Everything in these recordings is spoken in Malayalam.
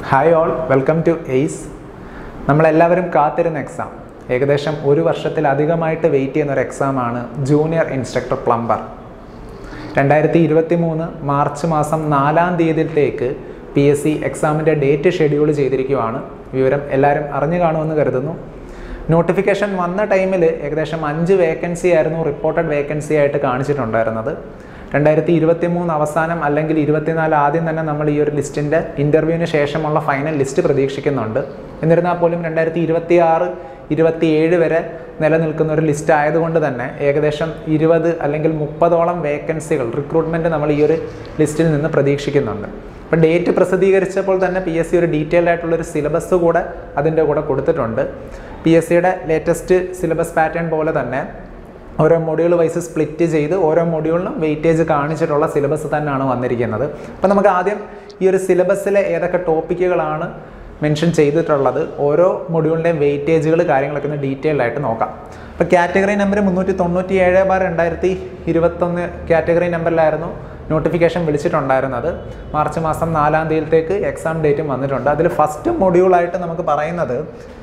hi all welcome to ACE നമ്മളെല്ലാവരും കാത്തിരുന്ന എക്സാം ഏകദേശം ഒരു വർഷത്തിലധികമായിട്ട് വെയിറ്റ് ചെയ്യുന്ന ഒരു എക്സാമാണ് ജൂനിയർ ഇൻസ്ട്രക്ടർ പ്ലംബർ രണ്ടായിരത്തി ഇരുപത്തി മൂന്ന് മാർച്ച് മാസം നാലാം തീയതിയിലേക്ക് പി എസ് സി എക്സാമിൻ്റെ ഡേറ്റ് ഷെഡ്യൂൾ ചെയ്തിരിക്കുവാണ് വിവരം എല്ലാവരും അറിഞ്ഞു കാണുമെന്ന് കരുതുന്നു നോട്ടിഫിക്കേഷൻ വന്ന ടൈമിൽ ഏകദേശം അഞ്ച് വേക്കൻസി ആയിരുന്നു റിപ്പോർട്ടഡ് വേക്കൻസി ആയിട്ട് കാണിച്ചിട്ടുണ്ടായിരുന്നത് രണ്ടായിരത്തി ഇരുപത്തി മൂന്ന് അവസാനം അല്ലെങ്കിൽ ഇരുപത്തിനാല് ആദ്യം തന്നെ നമ്മൾ ഈ ഒരു ലിസ്റ്റിൻ്റെ ഇൻ്റർവ്യൂവിന് ശേഷമുള്ള ഫൈനൽ ലിസ്റ്റ് പ്രതീക്ഷിക്കുന്നുണ്ട് എന്നിരുന്നാൽ പോലും രണ്ടായിരത്തി ഇരുപത്തി ആറ് ഇരുപത്തിയേഴ് വരെ നിലനിൽക്കുന്ന ഒരു ലിസ്റ്റ് ആയതുകൊണ്ട് തന്നെ ഏകദേശം ഇരുപത് അല്ലെങ്കിൽ മുപ്പതോളം വേക്കൻസികൾ റിക്രൂട്ട്മെൻറ്റ് നമ്മൾ ഈ ഒരു ലിസ്റ്റിൽ നിന്ന് പ്രതീക്ഷിക്കുന്നുണ്ട് അപ്പോൾ ഡേറ്റ് പ്രസിദ്ധീകരിച്ചപ്പോൾ തന്നെ പി എസ് സി ഒരു ഡീറ്റെയിൽഡ് ആയിട്ടുള്ളൊരു സിലബസ് കൂടെ അതിൻ്റെ കൂടെ കൊടുത്തിട്ടുണ്ട് പി എസ് സിയുടെ ലേറ്റസ്റ്റ് സിലബസ് പാറ്റേൺ പോലെ തന്നെ ഓരോ മൊഡ്യൂൾ വൈസ് സ്പ്ലിറ്റ് ചെയ്ത് ഓരോ മൊഡ്യൂളിനും വെയിറ്റേജ് കാണിച്ചിട്ടുള്ള സിലബസ് തന്നെയാണ് വന്നിരിക്കുന്നത് അപ്പോൾ നമുക്ക് ആദ്യം ഈ ഒരു സിലബസിലെ ഏതൊക്കെ ടോപ്പിക്കുകളാണ് മെൻഷൻ ചെയ്തിട്ടുള്ളത് ഓരോ മൊഡ്യൂളിൻ്റെയും വെയിറ്റേജുകൾ കാര്യങ്ങളൊക്കെ ഒന്ന് ഡീറ്റെയിൽ ആയിട്ട് നോക്കാം അപ്പോൾ കാറ്റഗറി നമ്പർ മുന്നൂറ്റി തൊണ്ണൂറ്റി ഏഴ് ബാർ രണ്ടായിരത്തി ഇരുപത്തൊന്ന് കാറ്റഗറി നമ്പറിലായിരുന്നു നോട്ടിഫിക്കേഷൻ വിളിച്ചിട്ടുണ്ടായിരുന്നത് മാർച്ച് മാസം നാലാം തീയതിയിലേക്ക് എക്സാം ഡേറ്റും വന്നിട്ടുണ്ട് അതിൽ ഫസ്റ്റ് മൊഡ്യൂളായിട്ട് നമുക്ക് പറയുന്നത്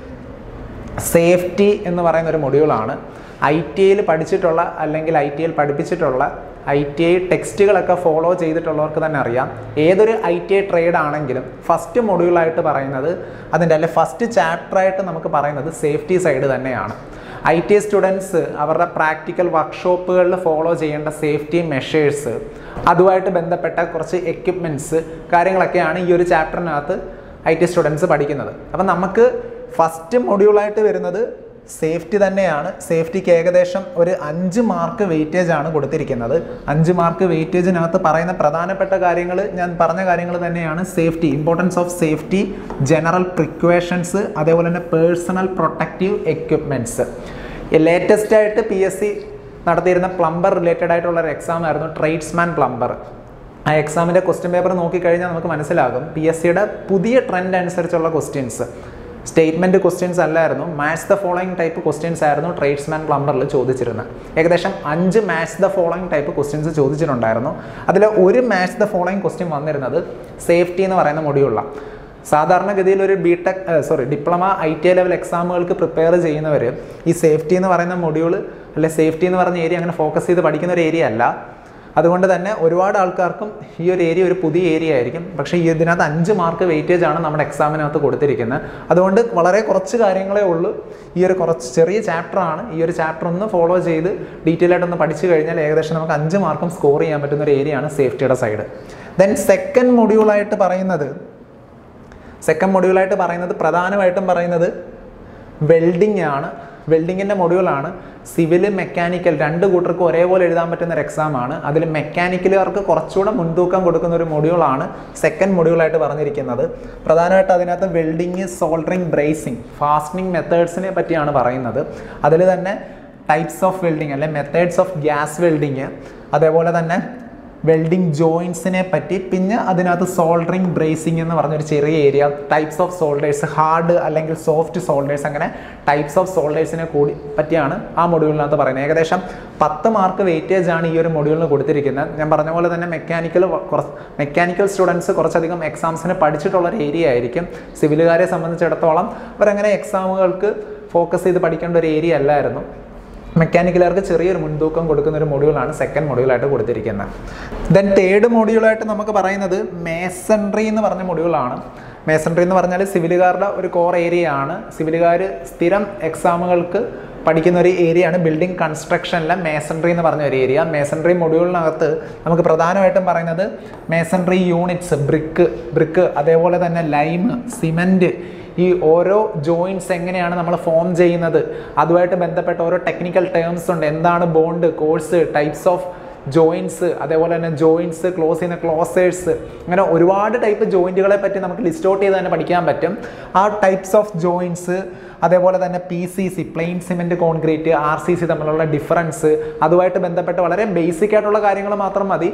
സേഫ്റ്റി എന്ന് പറയുന്ന ഒരു മൊഡ്യൂളാണ് ഐ ടി ഐയിൽ പഠിച്ചിട്ടുള്ള അല്ലെങ്കിൽ ഐ ടി ഐയിൽ പഠിപ്പിച്ചിട്ടുള്ള ഐ ടി ഐ ടെക്സ്റ്റുകളൊക്കെ ഫോളോ ചെയ്തിട്ടുള്ളവർക്ക് തന്നെ അറിയാം ഏതൊരു ഐ ടി ഐ ട്രേഡ് ആണെങ്കിലും ഫസ്റ്റ് മൊഡ്യൂളായിട്ട് പറയുന്നത് അതിൻ്റെ അല്ലെ ഫസ്റ്റ് ചാപ്റ്ററായിട്ട് നമുക്ക് പറയുന്നത് സേഫ്റ്റി സൈഡ് തന്നെയാണ് ഐ ടി ഐ സ്റ്റുഡൻസ് അവരുടെ പ്രാക്ടിക്കൽ വർക്ക്ഷോപ്പുകളിൽ ഫോളോ ചെയ്യേണ്ട സേഫ്റ്റി മെഷേഴ്സ് അതുമായിട്ട് ബന്ധപ്പെട്ട കുറച്ച് എക്യുപ്മെൻറ്റ്സ് കാര്യങ്ങളൊക്കെയാണ് ഈ ഒരു ചാപ്റ്ററിനകത്ത് ഐ ടി സ്റ്റുഡൻസ് പഠിക്കുന്നത് അപ്പം നമുക്ക് ഫസ്റ്റ് മൊഡ്യൂളായിട്ട് വരുന്നത് സേഫ്റ്റി തന്നെയാണ് സേഫ്റ്റിക്ക് ഏകദേശം ഒരു അഞ്ച് മാർക്ക് വെയിറ്റേജ് ആണ് കൊടുത്തിരിക്കുന്നത് അഞ്ച് മാർക്ക് വെയിറ്റേജിനകത്ത് പറയുന്ന പ്രധാനപ്പെട്ട കാര്യങ്ങൾ ഞാൻ പറഞ്ഞ കാര്യങ്ങൾ തന്നെയാണ് safety importance of safety general precautions അതേപോലെ തന്നെ പേഴ്സണൽ പ്രൊട്ടക്റ്റീവ് എക്യുപ്മെൻറ്റ്സ് ലേറ്റസ്റ്റ് ആയിട്ട് പി എസ് സി നടത്തിയിരുന്ന പ്ലംബർ റിലേറ്റഡ് ആയിട്ടുള്ള ഒരു എക്സാം ആയിരുന്നു ട്രേഡ്സ്മാൻ പ്ലംബർ ആ എക്സാമിൻ്റെ ക്വസ്റ്റ്യൻ പേപ്പർ നോക്കിക്കഴിഞ്ഞാൽ നമുക്ക് മനസ്സിലാകും പി എസ് സിയുടെ പുതിയ ട്രെൻഡ് അനുസരിച്ചുള്ള ക്വസ്റ്റ്യൻസ് സ്റ്റേറ്റ്മെൻറ്റ് ക്വസ്റ്റ്യൻസ് അല്ലായിരുന്നു maths the following type questions ആയിരുന്നു ട്രേഡ്സ്മാൻ പ്ലംബറിൽ ചോദിച്ചിരുന്നത് ഏകദേശം അഞ്ച് maths the following type questions ചോദിച്ചിട്ടുണ്ടായിരുന്നു അതിൽ ഒരു മാത്സ് ദ ഫോളോയിങ് ക്വസ്റ്റ്യൻ വന്നിരുന്നത് സേഫ്റ്റി എന്ന് പറയുന്ന മൊഡ്യൂളാണ് സാധാരണഗതിയിൽ ഒരു B tech sorry diploma I T I level എക്സാമുകൾക്ക് പ്രിപ്പയർ ചെയ്യുന്നവർ ഈ സേഫ്റ്റി എന്ന് പറയുന്ന മൊഡ്യൂൾ അല്ലെ സേഫ്റ്റി എന്ന് പറയുന്ന ഏരിയ അങ്ങനെ ഫോക്കസ് ചെയ്ത് പഠിക്കുന്ന ഒരു ഏരിയ അല്ല അതുകൊണ്ട് തന്നെ ഒരുപാട് ആൾക്കാർക്കും ഈ ഒരു ഏരിയ ഒരു പുതിയ ഏരിയ ആയിരിക്കും പക്ഷേ ഈ ഇതിനകത്ത് അഞ്ച് മാർക്ക് വെയിറ്റേജ് ആണ് നമ്മുടെ എക്സാമിനകത്ത് കൊടുത്തിരിക്കുന്നത് അതുകൊണ്ട് വളരെ കുറച്ച് കാര്യങ്ങളേ ഉള്ളൂ ഈ ഒരു കുറച്ച് ചെറിയ ചാപ്റ്റർ ആണ് ഈ ഒരു ചാപ്റ്റർ ഒന്ന് ഫോളോ ചെയ്ത് ഡീറ്റെയിൽ ആയിട്ടൊന്ന് പഠിച്ചു കഴിഞ്ഞാൽ ഏകദേശം നമുക്ക് അഞ്ച് മാർക്കും സ്കോർ ചെയ്യാൻ പറ്റുന്ന ഒരു ഏരിയ ആണ് സേഫ്റ്റിയുടെ സൈഡ് ദെൻ സെക്കൻഡ് മൊഡ്യൂളായിട്ട് പറയുന്നത് സെക്കൻഡ് മൊഡ്യൂളായിട്ട് പറയുന്നത് പ്രധാനമായിട്ടും പറയുന്നത് വെൽഡിംഗ് ആണ് വെൽഡിങ്ങിൻ്റെ മൊഡ്യൂളാണ് സിവിൽ മെക്കാനിക്കൽ രണ്ട് കൂട്ടർക്കും ഒരേപോലെ എഴുതാൻ പറ്റുന്ന ഒരു എക്സാമാണ് അതിൽ മെക്കാനിക്കലുകാർക്ക് കുറച്ചുകൂടെ മുൻതൂക്കം കൊടുക്കുന്ന ഒരു മൊഡ്യൂളാണ് സെക്കൻഡ് മൊഡ്യൂളായിട്ട് പറഞ്ഞിരിക്കുന്നത് പ്രധാനമായിട്ട് അതിനകത്ത് വെൽഡിങ് സോൾഡറിങ് ബ്രേസിങ് ഫാസ്റ്റനിങ് മെത്തേഡ്സിനെ പറ്റിയാണ് പറയുന്നത് അതിൽ തന്നെ ടൈപ്സ് ഓഫ് വെൽഡിങ് അല്ലെ മെത്തേഡ്സ് ഓഫ് ഗ്യാസ് വെൽഡിങ് അതേപോലെ തന്നെ വെൽഡിംഗ് ജോയിൻസിനെ പറ്റി പിന്നെ അതിനകത്ത് സോൾഡറിങ് ബ്രേസിംഗ് എന്ന് പറഞ്ഞൊരു ചെറിയ area types of solders hard അല്ലെങ്കിൽ സോഫ്റ്റ് സോൾഡേഴ്സ് അങ്ങനെ ടൈപ്സ് ഓഫ് സോൾഡേഴ്സിനെ കൂടി പറ്റിയാണ് ആ മൊഡ്യൂളിനകത്ത് പറയുന്നത് ഏകദേശം പത്ത് മാർക്ക് വെയിറ്റേജ് ആണ് ഈ ഒരു മൊഡ്യൂളിന് കൊടുത്തിരിക്കുന്നത് ഞാൻ പറഞ്ഞ പോലെ തന്നെ മെക്കാനിക്കൽ കുറച്ച് മെക്കാനിക്കൽ സ്റ്റുഡൻസ് കുറച്ചധികം എക്സാംസിന് പഠിച്ചിട്ടുള്ള ഒരു ഏരിയ ആയിരിക്കും സിവിലുകാരെ സംബന്ധിച്ചിടത്തോളം അവരങ്ങനെ എക്സാമുകൾക്ക് ഫോക്കസ് ചെയ്ത് പഠിക്കേണ്ട ഒരു ഏരിയ അല്ലായിരുന്നു മെക്കാനിക്കലുകാർക്ക് ചെറിയൊരു മുൻതൂക്കം കൊടുക്കുന്ന ഒരു മൊഡ്യൂളാണ് സെക്കൻഡ് മൊഡ്യൂളായിട്ട് കൊടുത്തിരിക്കുന്നത് ദെൻ തേർഡ് മൊഡ്യൂളായിട്ട് നമുക്ക് പറയുന്നത് മേസൺട്രി എന്ന് പറഞ്ഞ മൊഡ്യൂളാണ് മേസൺട്രി എന്ന് പറഞ്ഞാൽ സിവിലുകാരുടെ ഒരു കോർ ഏരിയ ആണ് സിവിലുകാർ സ്ഥിരം എക്സാമുകൾക്ക് പഠിക്കുന്ന ഒരു ഏരിയ ആണ് ബിൽഡിംഗ് കൺസ്ട്രക്ഷനിലെ മേസൺട്രി എന്ന് പറഞ്ഞ ഒരു ഏരിയ മേസൺട്രി മൊഡ്യൂളിനകത്ത് നമുക്ക് പ്രധാനമായിട്ടും പറയുന്നത് മേസൺട്രി യൂണിറ്റ്സ് ബ്രിക്ക് ബ്രിക്ക് അതേപോലെ തന്നെ ലൈം സിമൻറ്റ് ഈ ഓരോ ജോയിൻസ് എങ്ങനെയാണ് നമ്മൾ ഫോം ചെയ്യുന്നത് അതുമായിട്ട് ബന്ധപ്പെട്ട ഓരോ ടെക്നിക്കൽ ടേംസ് ഉണ്ട് എന്താണ് bond course types of joins അതേപോലെ തന്നെ ജോയിൻസ് ക്ലോസ് ചെയ്യുന്ന ക്ലോസേഴ്സ് അങ്ങനെ ഒരുപാട് ടൈപ്പ് ജോയിൻറ്റുകളെ പറ്റി നമുക്ക് ലിസ്റ്റ് ഔട്ട് ചെയ്ത് തന്നെ പഠിക്കാൻ പറ്റും ആ ടൈപ്സ് ഓഫ് ജോയിൻസ് അതേപോലെ തന്നെ P C C plain cement concrete R C C തമ്മിലുള്ള ഡിഫറൻസ് അതുമായിട്ട് ബന്ധപ്പെട്ട് വളരെ ബേസിക് ആയിട്ടുള്ള കാര്യങ്ങൾ മാത്രം മതി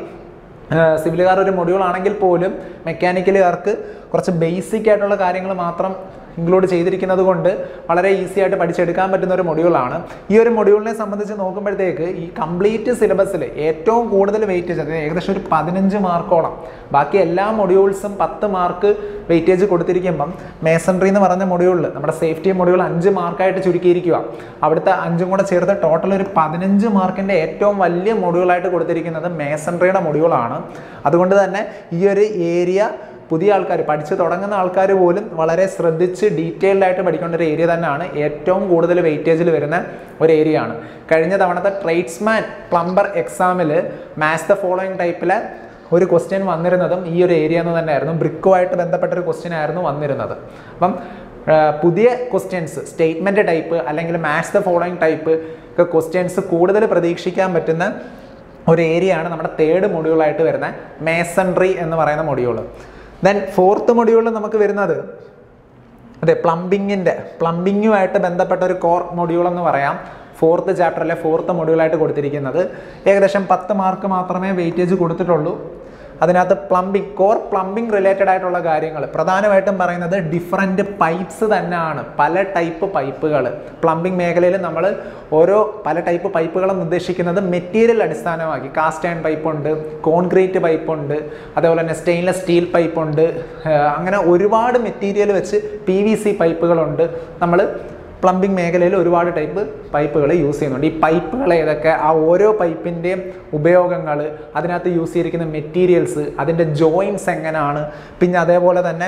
സിവിലുകാർ ഒരു മൊഡ്യൂൾ ആണെങ്കിൽ പോലും മെക്കാനിക്കലുകാർക്ക് കുറച്ച് ബേസിക് ആയിട്ടുള്ള കാര്യങ്ങൾ മാത്രം ഇൻക്ലൂഡ് ചെയ്തിരിക്കുന്നത് കൊണ്ട് വളരെ ഈസി ആയിട്ട് പഠിച്ചെടുക്കാൻ പറ്റുന്ന ഒരു മൊഡ്യൂളാണ് ഈ ഒരു മൊഡ്യൂളിനെ സംബന്ധിച്ച് നോക്കുമ്പോഴത്തേക്ക് ഈ കംപ്ലീറ്റ് സിലബസിൽ ഏറ്റവും കൂടുതൽ വെയിറ്റേജ് അതായത് ഏകദേശം ഒരു പതിനഞ്ച് മാർക്കോളം ബാക്കി എല്ലാ മൊഡ്യൂൾസും പത്ത് മാർക്ക് വെയിറ്റേജ് കൊടുത്തിരിക്കുമ്പം മേസൺട്രി എന്ന് പറഞ്ഞ മൊഡ്യൂളിൽ നമ്മുടെ സേഫ്റ്റി മൊഡ്യൂൾ അഞ്ച് മാർക്കായിട്ട് ചുരുക്കിയിരിക്കുക അവിടുത്തെ അഞ്ചും കൂടെ ചേർത്ത് ടോട്ടൽ ഒരു പതിനഞ്ച് മാർക്കിൻ്റെ ഏറ്റവും വലിയ മൊഡ്യൂളായിട്ട് കൊടുത്തിരിക്കുന്നത് മേസൺട്രിയുടെ മൊഡ്യൂളാണ് അതുകൊണ്ട് തന്നെ ഈ ഒരു ഏരിയ പുതിയ ആൾക്കാർ പഠിച്ചു തുടങ്ങുന്ന ആൾക്കാർ പോലും വളരെ ശ്രദ്ധിച്ച് ഡീറ്റെയിൽഡ് ആയിട്ട് പഠിക്കേണ്ട ഒരു ഏരിയ തന്നെയാണ് ഏറ്റവും കൂടുതൽ വെയിറ്റേജിൽ വരുന്ന ഒരു ഏരിയ ആണ് കഴിഞ്ഞ തവണത്തെ ട്രേഡ്സ്മാൻ പ്ലംബർ എക്സാമിൽ മാത്സ് ദ ഫോളോയിങ് ടൈപ്പിലെ ഒരു ക്വസ്റ്റ്യൻ വന്നിരുന്നതും ഈ ഒരു ഏരിയ എന്ന് തന്നെയായിരുന്നു ബ്രിക്കുമായിട്ട് ബന്ധപ്പെട്ട ഒരു ക്വസ്റ്റ്യൻ ആയിരുന്നു വന്നിരുന്നത് അപ്പം ആ, പുതിയ ക്വസ്റ്റ്യൻസ് സ്റ്റേറ്റ്മെൻറ്റ് ടൈപ്പ് അല്ലെങ്കിൽ മാത്സ് ദ ഫോളോയിങ് ടൈപ്പ് ഒക്കെ ക്വസ്റ്റ്യൻസ് കൂടുതൽ പ്രതീക്ഷിക്കാൻ പറ്റുന്ന ഒരു ഏരിയ ആണ് നമ്മുടെ തേർഡ് മൊഡ്യൂളായിട്ട് വരുന്ന മേസൺട്രി എന്ന് പറയുന്ന മൊഡ്യൂൾ ദെൻ ഫോർത്ത് മൊഡ്യൂളിൽ നമുക്ക് വരുന്നത് അതെ പ്ലംബിങ്ങിൻ്റെ പ്ലംബിങ്ങുമായിട്ട് ബന്ധപ്പെട്ട ഒരു കോർ മൊഡ്യൂൾ എന്ന് പറയാം ഫോർത്ത് ചാപ്റ്ററിലെ ഫോർത്ത് മൊഡ്യൂളായിട്ട് കൊടുത്തിരിക്കുന്നത് ഏകദേശം പത്ത് മാർക്ക് മാത്രമേ വെയിറ്റേജ് കൊടുത്തിട്ടുള്ളൂ അതിനകത്ത് പ്ലംബിംഗ് കോർ പ്ലംബിംഗ് റിലേറ്റഡ് ആയിട്ടുള്ള കാര്യങ്ങൾ പ്രധാനമായിട്ടും പറയുന്നത് ഡിഫറെൻറ്റ് പൈപ്പ്സ് തന്നെയാണ് പല ടൈപ്പ് പൈപ്പുകൾ പ്ലംബിംഗ് മേഖലയിൽ നമ്മൾ ഓരോ പല ടൈപ്പ് പൈപ്പുകളും ഉദ്ദേശിക്കുന്നത് മെറ്റീരിയൽ അടിസ്ഥാനമാക്കി കാസ്റ്റ് ആൻഡ് പൈപ്പ് ഉണ്ട് കോൺക്രീറ്റ് പൈപ്പ് ഉണ്ട് അതേപോലെ തന്നെ സ്റ്റെയിൻലെസ് സ്റ്റീൽ പൈപ്പ് ഉണ്ട് ഏർ അങ്ങനെ ഒരുപാട് മെറ്റീരിയൽ വെച്ച് പി വി സി പൈപ്പുകളുണ്ട് നമ്മൾ പ്ലംബിംഗ് മേഖലയിൽ ഒരുപാട് ടൈപ്പ് പൈപ്പുകൾ യൂസ് ചെയ്യുന്നുണ്ട് ഈ പൈപ്പുകൾ ഏതൊക്കെ ആ ഓരോ പൈപ്പിൻ്റെയും ഉപയോഗങ്ങൾ അതിനകത്ത് യൂസ് ചെയ്തിരിക്കുന്ന മെറ്റീരിയൽസ് അതിൻ്റെ ജോയിൻസ് എങ്ങനെയാണ് പിന്നെ അതേപോലെ തന്നെ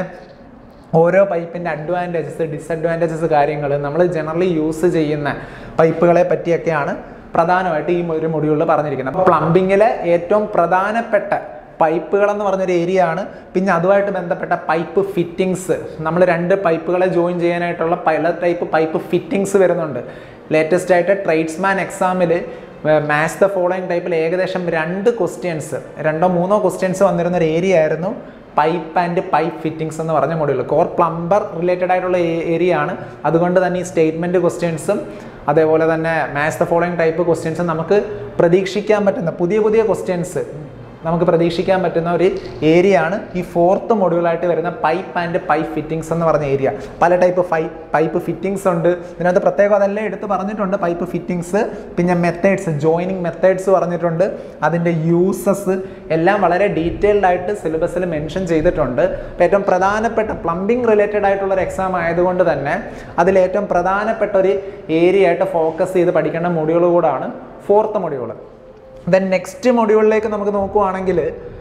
ഓരോ പൈപ്പിൻ്റെ അഡ്വാൻറ്റേജസ് ഡിസഡ്വാൻറ്റേജസ് കാര്യങ്ങൾ നമ്മൾ ജനറലി യൂസ് ചെയ്യുന്ന പൈപ്പുകളെ പറ്റിയൊക്കെയാണ് പ്രധാനമായിട്ട് ഈ ഒരു മൊഡ്യൂളിൽ പറഞ്ഞിരിക്കുന്നത് അപ്പോൾ പ്ലംബിങ്ങിലെ ഏറ്റവും പ്രധാനപ്പെട്ട പൈപ്പുകൾ എന്ന് പറഞ്ഞൊരു ഏരിയ ആണ് പിന്നെ അതുമായിട്ട് ബന്ധപ്പെട്ട പൈപ്പ് ഫിറ്റിങ്സ് നമ്മൾ രണ്ട് പൈപ്പുകളെ ജോയിൻ ചെയ്യാനായിട്ടുള്ള പല ടൈപ്പ് പൈപ്പ് ഫിറ്റിങ്സ് വരുന്നുണ്ട് ലേറ്റസ്റ്റ് ആയിട്ട് ട്രേഡ്സ്മാൻ എക്സാമിൽ മാത്സ് ദ ഫോളോയിങ് ടൈപ്പിൽ ഏകദേശം രണ്ട് ക്വസ്റ്റ്യൻസ് രണ്ടോ മൂന്നോ ക്വസ്റ്റ്യൻസ് വന്നിരുന്ന ഒരു ഏരിയ ആയിരുന്നു പൈപ്പ് ആൻഡ് പൈപ്പ് ഫിറ്റിങ്സ് എന്ന് പറഞ്ഞ മൊഡ്യൂൾ കോർ പ്ലംബർ റിലേറ്റഡ് ആയിട്ടുള്ള ഏരിയ ആണ് അതുകൊണ്ട് തന്നെ ഈ സ്റ്റേറ്റ്മെൻറ്റ് ക്വസ്റ്റ്യൻസും അതേപോലെ തന്നെ മാത്സ് ദ ഫോളോയിങ് ടൈപ്പ് ക്വസ്റ്റ്യൻസും നമുക്ക് പ്രതീക്ഷിക്കാൻ പറ്റുന്ന പുതിയ പുതിയ ക്വസ്റ്റ്യൻസ് നമുക്ക് പ്രതീക്ഷിക്കാൻ പറ്റുന്ന ഒരു ഏരിയ ആണ് ഈ ഫോർത്ത് മൊഡ്യൂളായിട്ട് വരുന്ന പൈപ്പ് ആൻഡ് പൈപ്പ് ഫിറ്റിങ്സ് എന്ന് പറഞ്ഞ ഏരിയ പല ടൈപ്പ് ഫൈ പൈപ്പ് ഫിറ്റിങ്സ് ഉണ്ട് ഇതിനകത്ത് പ്രത്യേകം അതെല്ലാം എടുത്ത് പറഞ്ഞിട്ടുണ്ട് പൈപ്പ് ഫിറ്റിങ്സ് പിന്നെ മെത്തേഡ്സ് ജോയിനിങ് മെത്തേഡ്സ് പറഞ്ഞിട്ടുണ്ട് അതിൻ്റെ യൂസസ് എല്ലാം വളരെ ഡീറ്റെയിൽഡ് ആയിട്ട് സിലബസിൽ മെൻഷൻ ചെയ്തിട്ടുണ്ട് അപ്പോൾ ഏറ്റവും പ്രധാനപ്പെട്ട പ്ലംബിംഗ് റിലേറ്റഡ് ആയിട്ടുള്ള ഒരു എക്സാം ആയതുകൊണ്ട് തന്നെ അതിൽ ഏറ്റവും പ്രധാനപ്പെട്ട ഒരു ഏരിയ ആയിട്ട് ഫോക്കസ് ചെയ്ത് പഠിക്കേണ്ട മൊഡ്യൂൾ കൂടാണ് ഫോർത്ത് മൊഡ്യൂൾ ദെൻ നെക്സ്റ്റ് മൊഡ്യൂളിലേക്ക് നമുക്ക് നോക്കുവാണെങ്കിൽ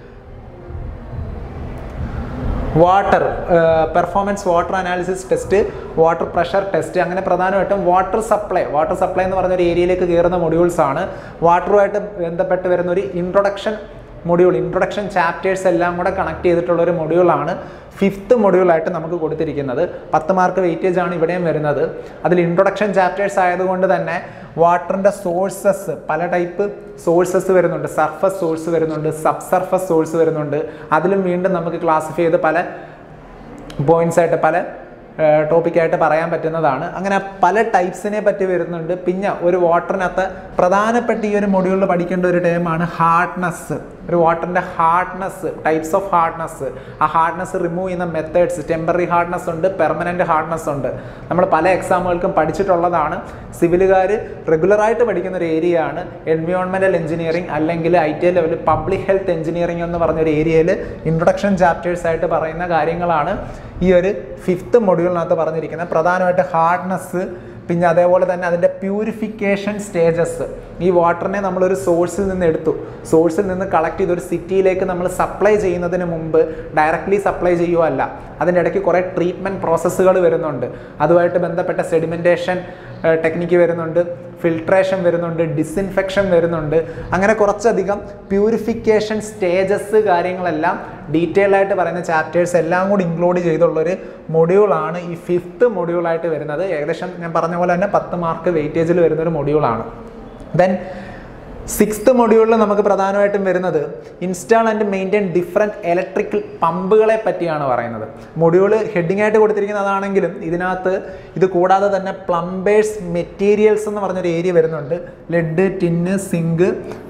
water performance water analysis test water pressure test അങ്ങനെ പ്രധാനമായിട്ടും വാട്ടർ സപ്ലൈ വാട്ടർ സപ്ലൈ എന്ന് പറഞ്ഞ ഒരു ഏരിയയിലേക്ക് കയറുന്ന മൊഡ്യൂൾസ് ആണ് വാട്ടറുമായിട്ട് ബന്ധപ്പെട്ട് വരുന്ന ഒരു ഇൻട്രൊഡക്ഷൻ മൊഡ്യൂൾ ഇൻട്രൊഡക്ഷൻ ചാപ്റ്റേഴ്സ് എല്ലാം കൂടെ കണക്ട് ചെയ്തിട്ടുള്ള ഒരു മൊഡ്യൂളാണ് ഫിഫ്ത്ത് മൊഡ്യൂളായിട്ട് നമുക്ക് കൊടുത്തിരിക്കുന്നത് പത്ത് മാർക്ക് വെയിറ്റേജ് ആണ് ഇവിടെയും വരുന്നത് അതിൽ ഇൻട്രൊഡക്ഷൻ ചാപ്റ്റേഴ്സ് ആയതുകൊണ്ട് തന്നെ വാട്ടറിൻ്റെ സോഴ്സസ് പല ടൈപ്പ് സോഴ്സസ് വരുന്നുണ്ട് സർഫസ് സോഴ്സ് വരുന്നുണ്ട് സബ് സർഫസ് സോഴ്സ് വരുന്നുണ്ട് അതിലും വീണ്ടും നമുക്ക് ക്ലാസിഫൈ ചെയ്ത് പല പോയിന്റ്സ് ആയിട്ട് പല ടോപ്പിക്കായിട്ട് പറയാൻ പറ്റുന്നതാണ് അങ്ങനെ പല ടൈപ്സിനെ പറ്റി വരുന്നുണ്ട് പിന്നെ ഒരു വാട്ടറിനകത്ത് പ്രധാനപ്പെട്ട ഈ ഒരു മൊഡ്യൂളിൽ പഠിക്കേണ്ട ഒരു ടൈമാണ് ഹാർഡ്നെസ് ഒരു വാട്ടറിൻ്റെ ഹാർഡ്നെസ് ടൈപ്സ് ഓഫ് ഹാർഡ്നെസ് ആ ഹാർഡ്നെസ് റിമൂവ് ചെയ്യുന്ന മെത്തേഡ്സ് ടെമ്പററി ഹാർഡ്നെസ് ഉണ്ട് പെർമനൻറ്റ് ഹാർഡ്നെസ് ഉണ്ട് നമ്മൾ പല എക്സാമുകൾക്കും പഠിച്ചിട്ടുള്ളതാണ് സിവിലുകാർ റെഗുലറായിട്ട് പഠിക്കുന്ന ഒരു ഏരിയ ആണ് എൻവയോൺമെൻറ്റൽ എഞ്ചിനീയറിംഗ് അല്ലെങ്കിൽ ഐ ടി ലെവലിൽ പബ്ലിക് ഹെൽത്ത് എഞ്ചിനീയറിംഗ് എന്ന് പറഞ്ഞ ഒരു ഏരിയയിൽ ഇൻട്രൊഡക്ഷൻ ചാപ്റ്റേഴ്സ് ആയിട്ട് പറയുന്ന കാര്യങ്ങളാണ് ഈ ഒരു ഫിഫ്ത്ത് മൊഡ്യൂളിനകത്ത് പറഞ്ഞിരിക്കുന്നത് പ്രധാനമായിട്ട് ഹാർഡ്നെസ് പിന്നെ അതേപോലെ തന്നെ അതിൻ്റെ പ്യൂരിഫിക്കേഷൻ സ്റ്റേജസ് ഈ വാട്ടറിനെ നമ്മളൊരു സോഴ്സിൽ നിന്ന് എടുത്തു സോഴ്സിൽ നിന്ന് കളക്ട് ചെയ്ത് ഒരു സിറ്റിയിലേക്ക് നമ്മൾ സപ്ലൈ ചെയ്യുന്നതിന് മുമ്പ് ഡയറക്റ്റ്ലി സപ്ലൈ ചെയ്യുകയല്ല അതിൻ്റെ ഇടയ്ക്ക് കുറേ ട്രീറ്റ്മെൻറ്റ് പ്രോസസ്സുകൾ വരുന്നുണ്ട് അതുമായിട്ട് ബന്ധപ്പെട്ട സെഡിമെൻറ്റേഷൻ ടെക്നിക്ക് വരുന്നുണ്ട് ഫിൽട്രേഷൻ വരുന്നുണ്ട് ഡിസിൻഫെക്ഷൻ വരുന്നുണ്ട് അങ്ങനെ കുറച്ചധികം പ്യൂരിഫിക്കേഷൻ സ്റ്റേജസ് കാര്യങ്ങളെല്ലാം ഡീറ്റെയിൽ ആയിട്ട് പറയുന്ന ചാപ്റ്റേഴ്സ് എല്ലാം കൂടി ഇൻക്ലൂഡ് ചെയ്തുള്ളൊരു മൊഡ്യൂളാണ് ഈ ഫിഫ്ത്ത് മൊഡ്യൂളായിട്ട് വരുന്നത് ഏകദേശം ഞാൻ പറഞ്ഞ പോലെ തന്നെ പത്ത് മാർക്ക് വെയിറ്റേജിൽ വരുന്നൊരു മൊഡ്യൂളാണ് ദെൻ സിക്സ്ത് മൊഡ്യൂളിൽ നമുക്ക് പ്രധാനമായിട്ടും വരുന്നത് install and maintain different electrical പമ്പുകളെ പറ്റിയാണ് പറയുന്നത് മൊഡ്യൂൾ ഹെഡിങ് ആയിട്ട് കൊടുത്തിരിക്കുന്നതാണെങ്കിലും ഇതിനകത്ത് ഇത് കൂടാതെ തന്നെ പ്ലംബേഴ്സ് മെറ്റീരിയൽസ് എന്ന് പറഞ്ഞൊരു ഏരിയ വരുന്നുണ്ട് ലെഡ് ടിന്ന് സിങ്ക്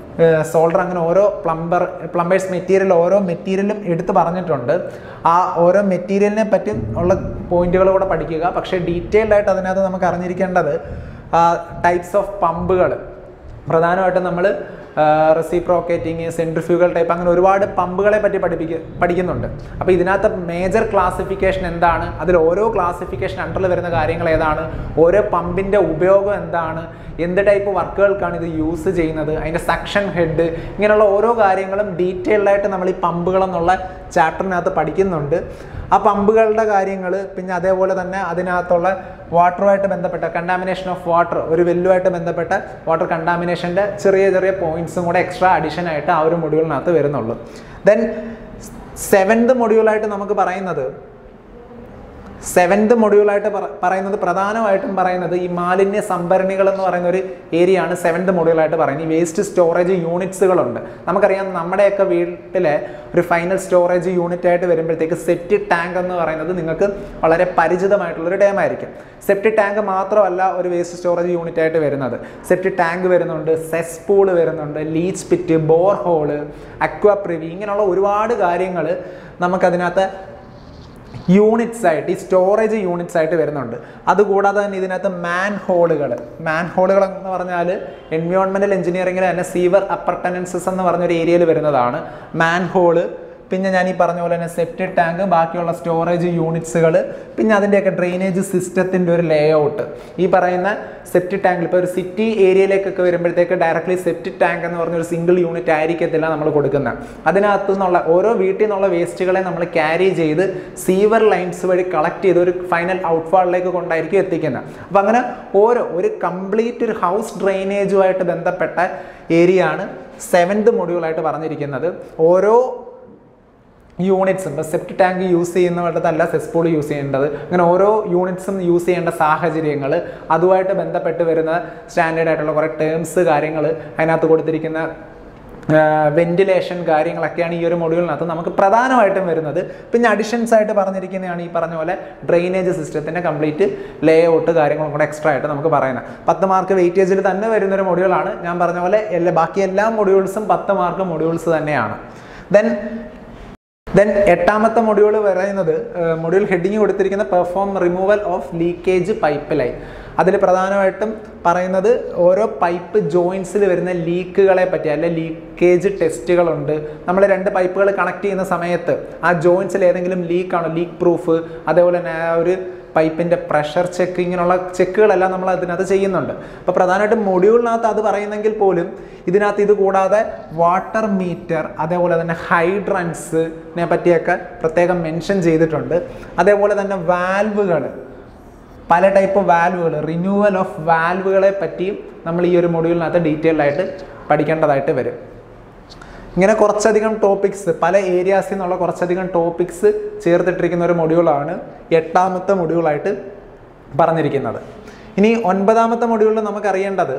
സോൾഡർ അങ്ങനെ ഓരോ പ്ലംബർ പ്ലംബേഴ്സ് മെറ്റീരിയൽ ഓരോ മെറ്റീരിയലും എടുത്ത് പറഞ്ഞിട്ടുണ്ട് ആ ഓരോ മെറ്റീരിയലിനെ പറ്റി ഉള്ള പോയിന്റുകൾ കൂടെ പഠിക്കുക പക്ഷേ ഡീറ്റെയിൽഡ് ആയിട്ട് അതിനകത്ത് നമുക്ക് അറിഞ്ഞിരിക്കേണ്ടത് ടൈപ്സ് ഓഫ് പമ്പുകൾ പ്രധാനമായിട്ടും നമ്മൾ റെസിപ്രോക്കേറ്റിംഗ് സെൻട്രിഫ്യൂഗൽ ടൈപ്പ് അങ്ങനെ ഒരുപാട് പമ്പുകളെ പറ്റി പഠിപ്പിക്ക പഠിക്കുന്നുണ്ട് അപ്പോൾ ഇതിനകത്ത് മേജർ ക്ലാസിഫിക്കേഷൻ എന്താണ് അതിൽ ഓരോ ക്ലാസിഫിക്കേഷൻ അണ്ടറിൽ വരുന്ന കാര്യങ്ങൾ ഏതാണ് ഓരോ പമ്പിൻ്റെ ഉപയോഗം എന്താണ് എന്ത് ടൈപ്പ് വർക്കുകൾക്കാണ് ഇത് യൂസ് ചെയ്യുന്നത് അതിൻ്റെ സക്ഷൻ ഹെഡ് ഇങ്ങനെയുള്ള ഓരോ കാര്യങ്ങളും ഡീറ്റെയിൽഡ് ആയിട്ട് നമ്മൾ ഈ പമ്പുകൾ എന്നുള്ള ചാപ്റ്ററിനകത്ത് പഠിക്കുന്നുണ്ട് ആ പമ്പുകളുടെ കാര്യങ്ങൾ പിന്നെ അതേപോലെ തന്നെ അതിനകത്തുള്ള വാട്ടറുമായിട്ട് ബന്ധപ്പെട്ട കണ്ടാമിനേഷൻ ഓഫ് വാട്ടർ ഒരു വെല്ലുമായിട്ട് ബന്ധപ്പെട്ട വാട്ടർ കണ്ടാമിനേഷൻ്റെ ചെറിയ ചെറിയ പോയിന്റ്സും കൂടെ എക്സ്ട്രാ അഡീഷൻ ആയിട്ട് ആ ഒരു മൊഡ്യൂളിനകത്ത് വരുന്നുള്ളൂ ദെൻ സെവൻത് മൊഡ്യൂളായിട്ട് നമുക്ക് പറയുന്നത് സെവൻത് മൊഡ്യൂളായിട്ട് പറയുന്നത് പ്രധാനമായിട്ടും പറയുന്നത് ഈ മാലിന്യ സംഭരണികൾ എന്ന് പറയുന്ന ഒരു ഏരിയ ആണ് സെവൻത് മൊഡ്യൂളായിട്ട് പറയുന്നത് ഈ വേസ്റ്റ് സ്റ്റോറേജ് യൂണിറ്റ്സുകളുണ്ട് നമുക്കറിയാം നമ്മുടെയൊക്കെ വീട്ടിലെ ഒരു ഫൈനൽ സ്റ്റോറേജ് യൂണിറ്റ് ആയിട്ട് വരുമ്പോഴത്തേക്ക് സെപ്റ്റി ടാങ്ക് എന്ന് പറയുന്നത് നിങ്ങൾക്ക് വളരെ പരിചിതമായിട്ടുള്ളൊരു ടേം ആയിരിക്കും സെപ്റ്റി ടാങ്ക് മാത്രമല്ല ഒരു വേസ്റ്റ് സ്റ്റോറേജ് യൂണിറ്റ് ആയിട്ട് വരുന്നത് സെപ്റ്റി ടാങ്ക് വരുന്നുണ്ട് സെസ് പൂള് വരുന്നുണ്ട് leach pit bore hole aqua privy ഇങ്ങനെയുള്ള ഒരുപാട് കാര്യങ്ങൾ നമുക്കതിനകത്ത് യൂണിറ്റ്സ് ആയിട്ട് ഈ സ്റ്റോറേജ് യൂണിറ്റ്സ് ആയിട്ട് വരുന്നുണ്ട് അതുകൂടാതെ തന്നെ ഇതിനകത്ത് മാൻ ഹോളുകൾ മാൻ ഹോളുകൾ എന്ന് പറഞ്ഞാൽ എൻവയോൺമെൻറ്റൽ എഞ്ചിനീയറിംഗിൽ തന്നെ സീവർ അപ്പർട്ടനൻസസ് എന്ന് പറഞ്ഞൊരു ഏരിയയിൽ വരുന്നതാണ് മാൻ ഹോള് പിന്നെ ഞാൻ ഈ പറഞ്ഞ പോലെ തന്നെ സെപ്റ്റി ടാങ്ക് ബാക്കിയുള്ള സ്റ്റോറേജ് യൂണിറ്റ്സുകൾ പിന്നെ അതിൻ്റെയൊക്കെ ഡ്രെയിനേജ് സിസ്റ്റത്തിൻ്റെ ഒരു ലേ ഔട്ട് ഈ പറയുന്ന സെപ്റ്റി ടാങ്കിൽ ഇപ്പോൾ ഒരു സിറ്റി ഏരിയയിലേക്കൊക്കെ വരുമ്പോഴത്തേക്ക് ഡയറക്റ്റ്ലി സെപ്റ്റി ടാങ്ക് എന്ന് പറഞ്ഞൊരു സിംഗിൾ യൂണിറ്റ് ആയിരിക്കത്തില്ല നമ്മൾ കൊടുക്കുന്നത് അതിനകത്തു നിന്നുള്ള ഓരോ വീട്ടിൽ നിന്നുള്ള വേസ്റ്റുകളെ നമ്മൾ ക്യാരി ചെയ്ത് സീവർ ലൈൻസ് വഴി കളക്ട് ചെയ്ത് ഒരു ഫൈനൽ ഔട്ട്ഫാളിലേക്ക് കൊണ്ടായിരിക്കും എത്തിക്കുന്നത് അപ്പോൾ അങ്ങനെ ഓരോ ഒരു കംപ്ലീറ്റ് ഒരു ഹൗസ് ഡ്രെയിനേജുമായിട്ട് ബന്ധപ്പെട്ട ഏരിയ ആണ് സെവൻത് മൊഡ്യൂളായിട്ട് പറഞ്ഞിരിക്കുന്നത് ഓരോ യൂണിറ്റ്സും ഇപ്പോൾ സെപ്റ്റ് ടാങ്ക് യൂസ് ചെയ്യുന്നിടത്തല്ല സെസ്പോൾ യൂസ് ചെയ്യേണ്ടത് അങ്ങനെ ഓരോ യൂണിറ്റ്സും യൂസ് ചെയ്യേണ്ട സാഹചര്യങ്ങൾ അതുമായിട്ട് ബന്ധപ്പെട്ട് വരുന്ന സ്റ്റാൻഡേർഡ് ആയിട്ടുള്ള കുറേ ടേംസ് കാര്യങ്ങൾ അതിനകത്ത് കൊടുത്തിരിക്കുന്ന വെന്റിലേഷൻ കാര്യങ്ങളൊക്കെയാണ് ഈ ഒരു മൊഡ്യൂളിനകത്ത് നമുക്ക് പ്രധാനമായിട്ടും വരുന്നത് പിന്നെ അഡിഷൻസ് ആയിട്ട് പറഞ്ഞിരിക്കുന്നതാണ് ഈ പറഞ്ഞ പോലെ ഡ്രെയിനേജ് സിസ്റ്റത്തിൻ്റെ കംപ്ലീറ്റ് ലേ ഔട്ട് കാര്യങ്ങളും കൂടെ എക്സ്ട്രാ ആയിട്ട് നമുക്ക് പറയുന്നത് പത്ത് മാർക്ക് വെയിറ്റേജിൽ തന്നെ വരുന്ന ഒരു മൊഡ്യൂളാണ് ഞാൻ പറഞ്ഞ പോലെ എല്ലാ ബാക്കി എല്ലാ മൊഡ്യൂൾസും പത്ത് മാർക്ക് മൊഡ്യൂൾസ് തന്നെയാണ് ദെൻ ദെൻ എട്ടാമത്തെ മൊഡ്യൂൾ പറയുന്നത് മൊഡ്യൂൾ ഹെഡിങ് കൊടുത്തിരിക്കുന്ന perform removal of leakage pipe line അതിൽ പ്രധാനമായിട്ടും പറയുന്നത് ഓരോ പൈപ്പ് ജോയിൻസിൽ വരുന്ന ലീക്കുകളെ പറ്റി അല്ലെ ലീക്കേജ് ടെസ്റ്റുകളുണ്ട് നമ്മൾ രണ്ട് പൈപ്പുകൾ കണക്ട് ചെയ്യുന്ന സമയത്ത് ആ ജോയിൻസിൽ ഏതെങ്കിലും ലീക്കാണോ ലീക്ക് പ്രൂഫ് അതേപോലെ തന്നെ ആ ഒരു പൈപ്പിൻ്റെ പ്രഷർ ചെക്ക് ഇങ്ങനെയുള്ള ചെക്കുകളെല്ലാം നമ്മൾ അതിനകത്ത് ചെയ്യുന്നുണ്ട് അപ്പോൾ പ്രധാനമായിട്ടും മൊഡ്യൂളിനകത്ത് അത് പറയുന്നെങ്കിൽ പോലും ഇതിനകത്ത് ഇത് കൂടാതെ വാട്ടർ മീറ്റർ അതേപോലെ തന്നെ ഹൈഡ്രൻസിനെ പറ്റിയൊക്കെ പ്രത്യേകം മെൻഷൻ ചെയ്തിട്ടുണ്ട് അതേപോലെ തന്നെ വാൽവുകൾ പല ടൈപ്പ് വാൽവുകൾ റിന്യൂവൽ ഓഫ് വാൽവുകളെ പറ്റിയും നമ്മൾ ഈ ഒരു മൊഡ്യൂളിനകത്ത് ഡീറ്റെയിൽഡ് ആയിട്ട് പഠിക്കേണ്ടതായിട്ട് വരും ഇങ്ങനെ കുറച്ചധികം ടോപ്പിക്സ് പല ഏരിയാസിൽ നിന്നുള്ള കുറച്ചധികം ടോപ്പിക്സ് ചേർത്തിട്ടിരിക്കുന്ന ഒരു മൊഡ്യൂളാണ് എട്ടാമത്തെ മൊഡ്യൂളായിട്ട് പറഞ്ഞിരിക്കുന്നത് ഇനി ഒൻപതാമത്തെ മൊഡ്യൂളിൽ നമുക്കറിയേണ്ടത്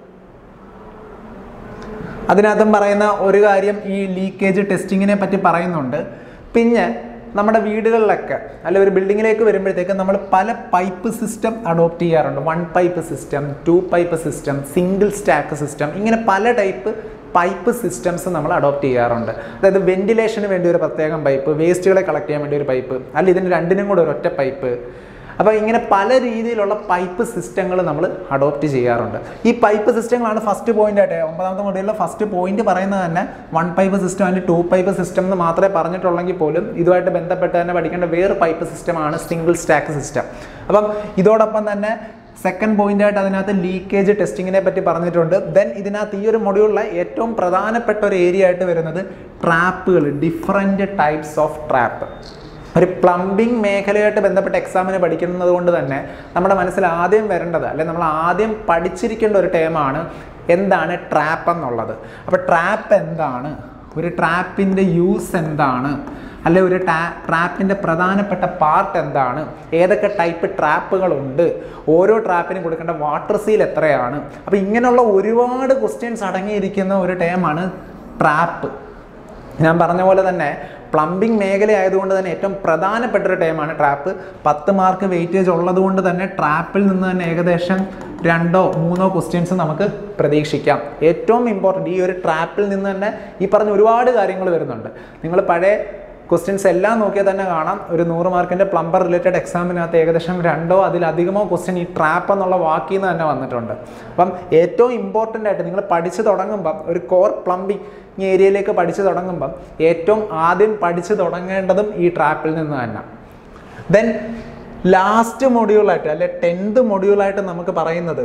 അതിനകത്തും പറയുന്ന ഒരു കാര്യം ഈ ലീക്കേജ് ടെസ്റ്റിങ്ങിനെ പറ്റി പറയുന്നുണ്ട് പിന്നെ നമ്മുടെ വീടുകളിലൊക്കെ അല്ല ഒരു ബിൽഡിങ്ങിലേക്ക് വരുമ്പോഴത്തേക്ക് നമ്മൾ പല പൈപ്പ് സിസ്റ്റം അഡോപ്റ്റ് ചെയ്യാറുണ്ട് one pipe system two pipe system single stack system ഇങ്ങനെ പല ടൈപ്പ് പൈപ്പ് സിസ്റ്റംസ് നമ്മൾ അഡോപ്റ്റ് ചെയ്യാറുണ്ട് അതായത് വെന്റിലേഷന് വേണ്ടി ഒരു പ്രത്യേകം പൈപ്പ് വേസ്റ്റുകളെ കളക്ട് ചെയ്യാൻ വേണ്ടി ഒരു പൈപ്പ് അല്ല ഇതിന് രണ്ടിനും കൂടെ ഒരു ഒറ്റ പൈപ്പ് അപ്പോൾ ഇങ്ങനെ പല രീതിയിലുള്ള പൈപ്പ് സിസ്റ്റങ്ങൾ നമ്മൾ അഡോപ്റ്റ് ചെയ്യാറുണ്ട് ഈ പൈപ്പ് സിസ്റ്റങ്ങളാണ് ഫസ്റ്റ് പോയിന്റ് ആയിട്ട് ഒമ്പതാമത്തെ മൊഡ്യൂളിലെ ഫസ്റ്റ് പോയിന്റ് പറയുന്നത് തന്നെ വൺ പൈപ്പ് സിസ്റ്റം അല്ലെങ്കിൽ ടു പൈപ്പ് സിസ്റ്റം എന്ന് മാത്രമേ പറഞ്ഞിട്ടുള്ളെങ്കിൽ പോലും ഇതുമായിട്ട് ബന്ധപ്പെട്ട് തന്നെ പഠിക്കേണ്ട വേറെ പൈപ്പ് സിസ്റ്റമാണ് സിംഗിൾ സ്റ്റാക്ക് സിസ്റ്റം അപ്പം ഇതോടൊപ്പം തന്നെ സെക്കൻഡ് പോയിന്റ് ആയിട്ട് അതിനകത്ത് ലീക്കേജ് ടെസ്റ്റിങ്ങിനെ പറ്റി പറഞ്ഞിട്ടുണ്ട് ദെൻ ഇതിനകത്ത് ഈ ഒരു മൊഡ്യൂളിലെ ഏറ്റവും പ്രധാനപ്പെട്ട ഒരു ഏരിയ ആയിട്ട് വരുന്നത് ട്രാപ്പുകൾ ഡിഫറെൻറ്റ് ടൈപ്സ് ഓഫ് ട്രാപ്പ് ഒരു പ്ലംബിംഗ് മേഖലയായിട്ട് ബന്ധപ്പെട്ട എക്സാമിന് പഠിക്കുന്നത് കൊണ്ട് തന്നെ നമ്മുടെ മനസ്സിൽ ആദ്യം വരേണ്ടത് അല്ലെങ്കിൽ നമ്മൾ ആദ്യം പഠിച്ചിരിക്കേണ്ട ഒരു ടേമാണ് എന്താണ് ട്രാപ്പ് എന്നുള്ളത് അപ്പോൾ ട്രാപ്പ് എന്താണ് ഒരു ട്രാപ്പിൻ്റെ യൂസ് എന്താണ് അല്ലെ ഒരു ടാ ട്രാപ്പിൻ്റെ പ്രധാനപ്പെട്ട പാർട്ട് എന്താണ് ഏതൊക്കെ ടൈപ്പ് ട്രാപ്പുകളുണ്ട് ഓരോ ട്രാപ്പിനും കൊടുക്കേണ്ട വാട്ടർ സീൽ എത്രയാണ് അപ്പോൾ ഇങ്ങനെയുള്ള ഒരുപാട് ക്വസ്റ്റ്യൻസ് അടങ്ങിയിരിക്കുന്ന ഒരു ടേമാണ് ട്രാപ്പ് ഞാൻ പറഞ്ഞ പോലെ തന്നെ പ്ലംബിംഗ് മേഖല ആയതുകൊണ്ട് തന്നെ ഏറ്റവും പ്രധാനപ്പെട്ട ഒരു ടൈമാണ് ട്രാപ്പ് പത്ത് മാർക്ക് വെയിറ്റേജ് ഉള്ളതുകൊണ്ട് തന്നെ ട്രാപ്പിൽ നിന്ന് തന്നെ ഏകദേശം രണ്ടോ മൂന്നോ ക്വസ്റ്റ്യൻസ് നമുക്ക് പ്രതീക്ഷിക്കാം ഏറ്റവും ഇമ്പോർട്ടൻറ്റ് ഈ ഒരു ട്രാപ്പിൽ നിന്ന് തന്നെ ഈ പറഞ്ഞ ഒരുപാട് കാര്യങ്ങൾ വരുന്നുണ്ട് നിങ്ങൾ പഴയ ക്വസ്റ്റ്യൻസ് എല്ലാം നോക്കിയാൽ തന്നെ കാണാം ഒരു നൂറ് മാർക്കിൻ്റെ പ്ലംബർ റിലേറ്റഡ് എക്സാമിനകത്ത് ഏകദേശം രണ്ടോ അതിലധികമോ ക്വസ്റ്റ്യൻ ഈ ട്രാപ്പ് എന്നുള്ള വാക്കിൽ നിന്ന് തന്നെ വന്നിട്ടുണ്ട് അപ്പം ഏറ്റവും ഇമ്പോർട്ടൻ്റ് ആയിട്ട് നിങ്ങൾ പഠിച്ചു തുടങ്ങുമ്പം ഒരു കോർ പ്ലംബിംഗ് ഏരിയയിലേക്ക് പഠിച്ചു തുടങ്ങുമ്പം ഏറ്റവും ആദ്യം പഠിച്ചു തുടങ്ങേണ്ടതും ഈ ട്രാപ്പിൽ നിന്ന് തന്നെ ദെൻ ലാസ്റ്റ് മൊഡ്യൂളായിട്ട് അല്ലെ ടെൻത്ത് മൊഡ്യൂളായിട്ട് നമുക്ക് പറയുന്നത്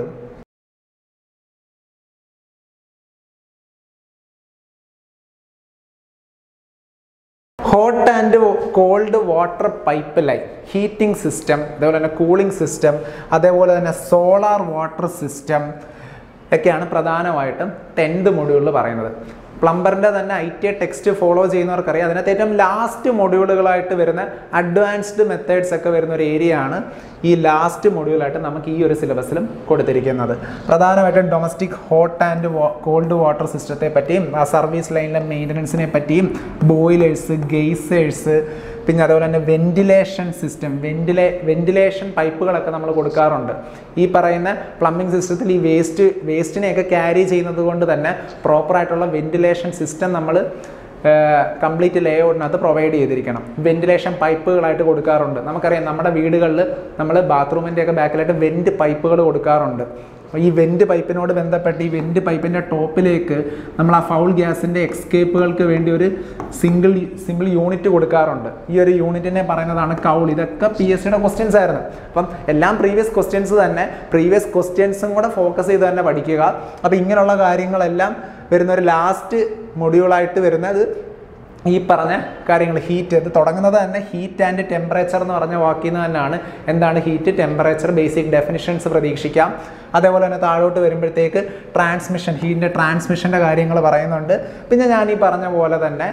hot and cold water pipe line heating system അതേപോലെ തന്നെ കൂളിംഗ് സിസ്റ്റം അതേപോലെ തന്നെ സോളാർ വാട്ടർ സിസ്റ്റം ഒക്കെയാണ് പ്രധാനമായിട്ടും ടെൻത്ത് മൊഡ്യൂളിൽ പറയുന്നത് പ്ലംബറിൻ്റെ തന്നെ ഐ ടി ടെക്സ്റ്റ് ഫോളോ ചെയ്യുന്നവർക്കറിയാം അതിനകത്ത് ഏറ്റവും ലാസ്റ്റ് മൊഡ്യൂളുകളായിട്ട് വരുന്ന അഡ്വാൻസ്ഡ് മെത്തേഡ്സ് ഒക്കെ വരുന്ന ഒരു ഏരിയ ആണ് ഈ ലാസ്റ്റ് മൊഡ്യൂളായിട്ട് നമുക്ക് ഈ ഒരു സിലബസിലും കൊടുത്തിരിക്കുന്നത് പ്രധാനമായിട്ടും domestic hot and cold water സിസ്റ്റത്തെ പറ്റിയും ആ സർവീസ് ലൈനിലെ മെയിൻ്റനൻസിനെ പറ്റിയും ബോയിലേഴ്സ് ഗെയ്സേഴ്സ് പിന്നെ അതുപോലെ തന്നെ വെന്റിലേഷൻ സിസ്റ്റം വെന്റിലേ വെന്റിലേഷൻ പൈപ്പുകളൊക്കെ നമ്മൾ കൊടുക്കാറുണ്ട് ഈ പറയുന്ന പ്ലംബിംഗ് സിസ്റ്റത്തിൽ ഈ വേസ്റ്റ് വേസ്റ്റിനെയൊക്കെ ക്യാരി ചെയ്യുന്നത് കൊണ്ട് തന്നെ പ്രോപ്പറായിട്ടുള്ള വെന്റിലേഷൻ സിസ്റ്റം നമ്മൾ കംപ്ലീറ്റ് ലേ ഔട്ടിനകത്ത് പ്രൊവൈഡ് ചെയ്തിരിക്കണം വെന്റിലേഷൻ പൈപ്പുകളായിട്ട് കൊടുക്കാറുണ്ട് നമുക്കറിയാം നമ്മുടെ വീടുകളിൽ നമ്മൾ ബാത്റൂമിൻ്റെ ഒക്കെ ബാക്കിലായിട്ട് വെന്റ് പൈപ്പുകൾ കൊടുക്കാറുണ്ട് അപ്പോൾ ഈ വെന്റ് പൈപ്പിനോട് ബന്ധപ്പെട്ട് ഈ വെന്റ് പൈപ്പിൻ്റെ ടോപ്പിലേക്ക് നമ്മൾ ആ ഫൗൾ ഗ്യാസിൻ്റെ എക്സ്കേപ്പുകൾക്ക് വേണ്ടി ഒരു സിംഗിൾ സിംഗിൾ യൂണിറ്റ് കൊടുക്കാറുണ്ട് ഈ ഒരു യൂണിറ്റിനെ പറയുന്നതാണ് കൗൾ ഇതൊക്കെ പി എസ് സിയുടെ ക്വസ്റ്റ്യൻസ് ആയിരുന്നു അപ്പം എല്ലാം പ്രീവിയസ് ക്വസ്റ്റ്യൻസ് തന്നെ പ്രീവിയസ് ക്വസ്റ്റ്യൻസും കൂടെ ഫോക്കസ് ചെയ്ത് തന്നെ പഠിക്കുക അപ്പോൾ ഇങ്ങനെയുള്ള കാര്യങ്ങളെല്ലാം വരുന്ന ഒരു ലാസ്റ്റ് മൊഡ്യൂളായിട്ട് വരുന്നത് ഈ പറഞ്ഞ കാര്യങ്ങൾ ഹീറ്റ് ഇത് തുടങ്ങുന്നത് തന്നെ ഹീറ്റ് ആൻഡ് ടെമ്പറേച്ചർ എന്ന് പറഞ്ഞ വാക്കിൽ നിന്ന് തന്നെയാണ് എന്താണ് ഹീറ്റ് ടെമ്പറേച്ചർ ബേസിക് ഡെഫിനിഷൻസ് പ്രതീക്ഷിക്കാം അതേപോലെ തന്നെ താഴോട്ട് വരുമ്പോഴത്തേക്ക് ട്രാൻസ്മിഷൻ ഹീറ്റിൻ്റെ ട്രാൻസ്മിഷൻ്റെ കാര്യങ്ങൾ പറയുന്നുണ്ട് പിന്നെ ഞാൻ ഈ പറഞ്ഞ പോലെ തന്നെ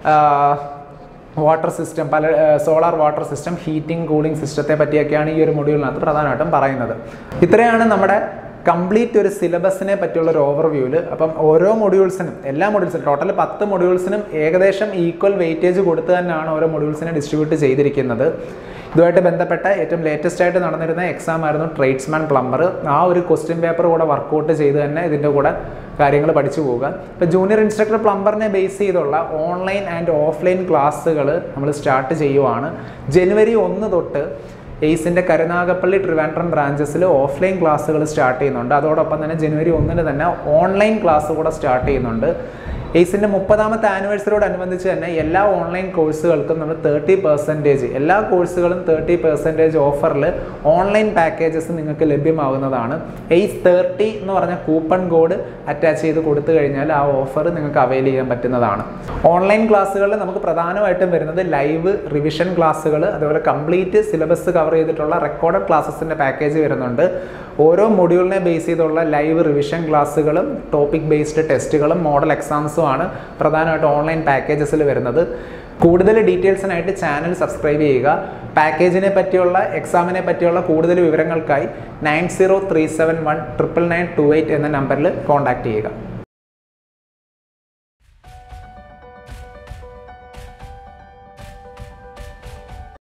വാട്ടർ സിസ്റ്റം പല solar water system heating cooling സിസ്റ്റത്തെ പറ്റിയൊക്കെയാണ് ഈ ഒരു മൊഡ്യൂളിനകത്ത് പ്രധാനമായിട്ടും പറയുന്നത് ഇത്രയാണ് നമ്മുടെ കംപ്ലീറ്റ് ഒരു സിലബസിനെ പറ്റിയുള്ള ഒരു ഓവർവ്യൂവിൽ അപ്പം ഓരോ മൊഡ്യൂൾസിനും എല്ലാ മൊഡ്യൂൾസിനും ടോട്ടൽ പത്ത് മൊഡ്യൂൾസിനും ഏകദേശം ഈക്വൽ വെയിറ്റേജ് കൊടുത്ത് തന്നെയാണ് ഓരോ മൊഡ്യൂൾസിനെ ഡിസ്ട്രിബ്യൂട്ട് ചെയ്തിരിക്കുന്നത് ഇതുമായിട്ട് ബന്ധപ്പെട്ട ഏറ്റവും ലേറ്റസ്റ്റ് ആയിട്ട് നടന്നിരുന്ന എക്സാം ആയിരുന്നു ട്രേഡ്സ്മാൻ പ്ലംബർ ആ ഒരു ക്വസ്റ്റ്യൻ പേപ്പർ കൂടെ വർക്കൗട്ട് ചെയ്ത് തന്നെ ഇതിൻ്റെ കൂടെ കാര്യങ്ങൾ പഠിച്ചു പോവുക ഇപ്പോൾ ജൂനിയർ ഇൻസ്ട്രക്ടർ പ്ലംബറിനെ ബേസ് ചെയ്തുള്ള ഓൺലൈൻ ആൻഡ് ഓഫ്ലൈൻ ക്ലാസ്സുകൾ നമ്മൾ സ്റ്റാർട്ട് ചെയ്യുവാണ് ജനുവരി ഒന്ന് തൊട്ട് എയ്സിൻ്റെ കരുനാഗപ്പള്ളി ട്രിവാൻഡ്രം ബ്രാഞ്ചസിൽ ഓഫ്ലൈൻ ക്ലാസ്സുകൾ സ്റ്റാർട്ട് ചെയ്യുന്നുണ്ട് അതോടൊപ്പം തന്നെ ജനുവരി ഒന്നിന് തന്നെ ഓൺലൈൻ ക്ലാസ് കൂടെ സ്റ്റാർട്ട് ചെയ്യുന്നുണ്ട് എയ്സിൻ്റെ മുപ്പതാമത്തെ ആനിവേഴ്സറിയോടനുബന്ധിച്ച് തന്നെ എല്ലാ ഓൺലൈൻ കോഴ്സുകൾക്കും നമ്മൾ തേർട്ടി പെർസെൻറ്റേജ് എല്ലാ കോഴ്സുകളും തേർട്ടി പെർസെൻറ്റേജ് ഓഫറിൽ ഓൺലൈൻ പാക്കേജസ് നിങ്ങൾക്ക് ലഭ്യമാകുന്നതാണ് എയ്സ് തേർട്ടി എന്ന് പറഞ്ഞ കൂപ്പൺ കോഡ് അറ്റാച്ച് ചെയ്ത് കൊടുത്തു കഴിഞ്ഞാൽ ആ ഓഫർ നിങ്ങൾക്ക് അവൈൽ ചെയ്യാൻ പറ്റുന്നതാണ് ഓൺലൈൻ ക്ലാസ്സുകളിൽ നമുക്ക് പ്രധാനമായിട്ടും വരുന്നത് ലൈവ് റിവിഷൻ ക്ലാസ്സുകൾ അതുപോലെ കംപ്ലീറ്റ് സിലബസ് കവർ ചെയ്തിട്ടുള്ള റെക്കോർഡഡ് ക്ലാസ്സസിൻ്റെ പാക്കേജ് വരുന്നുണ്ട് ഓരോ മൊഡ്യൂളിനെ ബേസ് ചെയ്തുള്ള ലൈവ് റിവിഷൻ ക്ലാസ്സുകളും ടോപ്പിക് ബേസ്ഡ് ടെസ്റ്റുകളും മോഡൽ എക്സാംസും ആണ് പ്രധാനമായിട്ട് ഓൺലൈൻ പാക്കേജസിൽ വരുന്നത് കൂടുതൽ ഡീറ്റെയിൽസിനായിട്ട് ചാനൽ സബ്സ്ക്രൈബ് ചെയ്യുക പാക്കേജിനെ പറ്റിയുള്ള എക്സാമിനെ പറ്റിയുള്ള കൂടുതൽ വിവരങ്ങൾക്കായി nine zero three seven one triple nine two eight എന്ന നമ്പറിൽ കോൺടാക്റ്റ് ചെയ്യുക